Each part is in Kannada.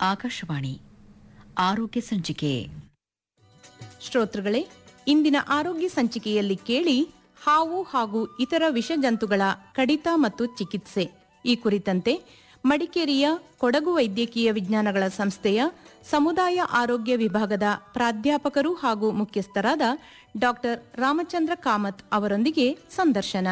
ಆಕಾಶವಾಣಿ ಆರೋಗ್ಯ ಸಂಚಿಕೆ ಶ್ರೋತೃಗಳೇ ಇಂದಿನ ಆರೋಗ್ಯ ಸಂಚಿಕೆಯಲ್ಲಿ ಕೇಳಿ ಹಾವು ಹಾಗೂ ಇತರ ವಿಷಜಂತುಗಳ ಕಡಿತ ಮತ್ತು ಚಿಕಿತ್ಸೆ ಈ ಕುರಿತಂತೆ ಮಡಿಕೇರಿಯ ಕೊಡಗು ವೈದ್ಯಕೀಯ ವಿಜ್ಞಾನಗಳ ಸಂಸ್ಥೆಯ ಸಮುದಾಯ ಆರೋಗ್ಯ ವಿಭಾಗದ ಪ್ರಾಧ್ಯಾಪಕರು ಹಾಗೂ ಮುಖ್ಯಸ್ಥರಾದ ಡಾಕ್ಟರ್ ರಾಮಚಂದ್ರ ಕಾಮತ್ ಅವರೊಂದಿಗೆ ಸಂದರ್ಶನ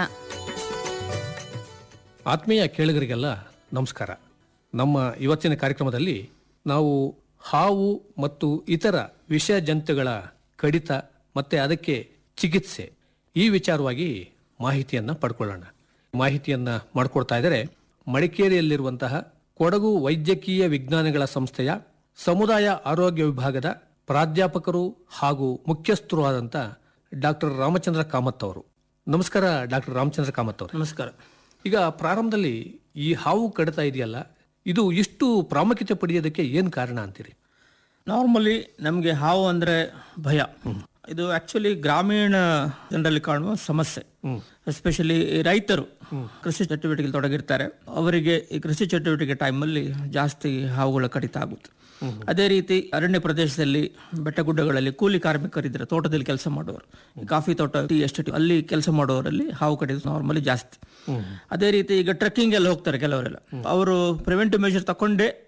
ಆತ್ಮೀಯ ಕೇಳುಗರಿಗೆಲ್ಲ ನಮಸ್ಕಾರ ನಮ್ಮ ಇವತ್ತಿನ ಕಾರ್ಯಕ್ರಮದಲ್ಲಿ ನಾವು ಹಾವು ಮತ್ತು ಇತರ ವಿಷ ಜಂತುಗಳ ಕಡಿತ ಮತ್ತೆ ಅದಕ್ಕೆ ಚಿಕಿತ್ಸೆ ಈ ವಿಚಾರವಾಗಿ ಮಾಹಿತಿಯನ್ನ ಪಡ್ಕೊಳ್ಳೋಣ ಮಾಹಿತಿಯನ್ನ ಮಾಡಿಕೊಡ್ತಾ ಇದ್ದಾರೆ ಮಡಿಕೇರಿಯಲ್ಲಿರುವಂತಹ ಕೊಡಗು ವೈದ್ಯಕೀಯ ವಿಜ್ಞಾನಗಳ ಸಂಸ್ಥೆಯ ಸಮುದಾಯ ಆರೋಗ್ಯ ವಿಭಾಗದ ಪ್ರಾಧ್ಯಾಪಕರು ಹಾಗೂ ಮುಖ್ಯಸ್ಥರು ಆದಂತ ಡಾಕ್ಟರ್ ರಾಮಚಂದ್ರ ಕಾಮತ್ ಅವರು ನಮಸ್ಕಾರ ಡಾಕ್ಟರ್ ರಾಮಚಂದ್ರ ಕಾಮತ್ ಅವರು ನಮಸ್ಕಾರ ಈಗ ಪ್ರಾರಂಭದಲ್ಲಿ ಈ ಹಾವು ಕಡಿತ ಇದೆಯಲ್ಲ ಇದು ಇಷ್ಟು ಪ್ರಾಮುಖ್ಯತೆ ಪಡೆಯೋದಕ್ಕೆ ಏನ್ ಕಾರಣ ಅಂತೀರಿ ನಾರ್ಮಲಿ ನಮಗೆ ಹಾವು ಅಂದ್ರೆ ಭಯ ಇದು ಆಕ್ಚುಲಿ ಗ್ರಾಮೀಣ ಜನರಲ್ಲಿ ಕಾಣುವ ಸಮಸ್ಯೆ ಎಸ್ಪೆಷಲಿ ರೈತರು ಕೃಷಿ ಚಟುವಟಿಕೆಯಲ್ಲಿ ತೊಡಗಿರ್ತಾರೆ ಅವರಿಗೆ ಈ ಕೃಷಿ ಚಟುವಟಿಕೆ ಟೈಮಲ್ಲಿ ಜಾಸ್ತಿ ಹಾವುಗಳ ಕಡಿತ ಆಗುತ್ತೆ ಅದೇ ರೀತಿ ಅರಣ್ಯ ಪ್ರದೇಶದಲ್ಲಿ ಬೆಟ್ಟಗುಡ್ಡಗಳಲ್ಲಿ ಕೂಲಿ ಕಾರ್ಮಿಕರಿದ್ದಾರೆ ತೋಟದಲ್ಲಿ ಕೆಲಸ ಮಾಡುವವರು ಈ ಕಾಫಿ ತೋಟ ಟೀ ಎಸ್ಟೇಟ್ ಅಲ್ಲಿ ಕೆಲಸ ಮಾಡುವವರಲ್ಲಿ ಹಾವು ಕಡಿತ ನಾರ್ಮಲಿ ಜಾಸ್ತಿ ಅದೇ ರೀತಿ ಈಗ ಟ್ರೆಕ್ಕಿಂಗ್ ಎಲ್ಲ ಹೋಗ್ತಾರೆ ಕೆಲವರೆಲ್ಲ ಅವರು ಪ್ರಿವೆಂಟಿವ್ ಮೆಷರ್ ತಕೊಂಡೇ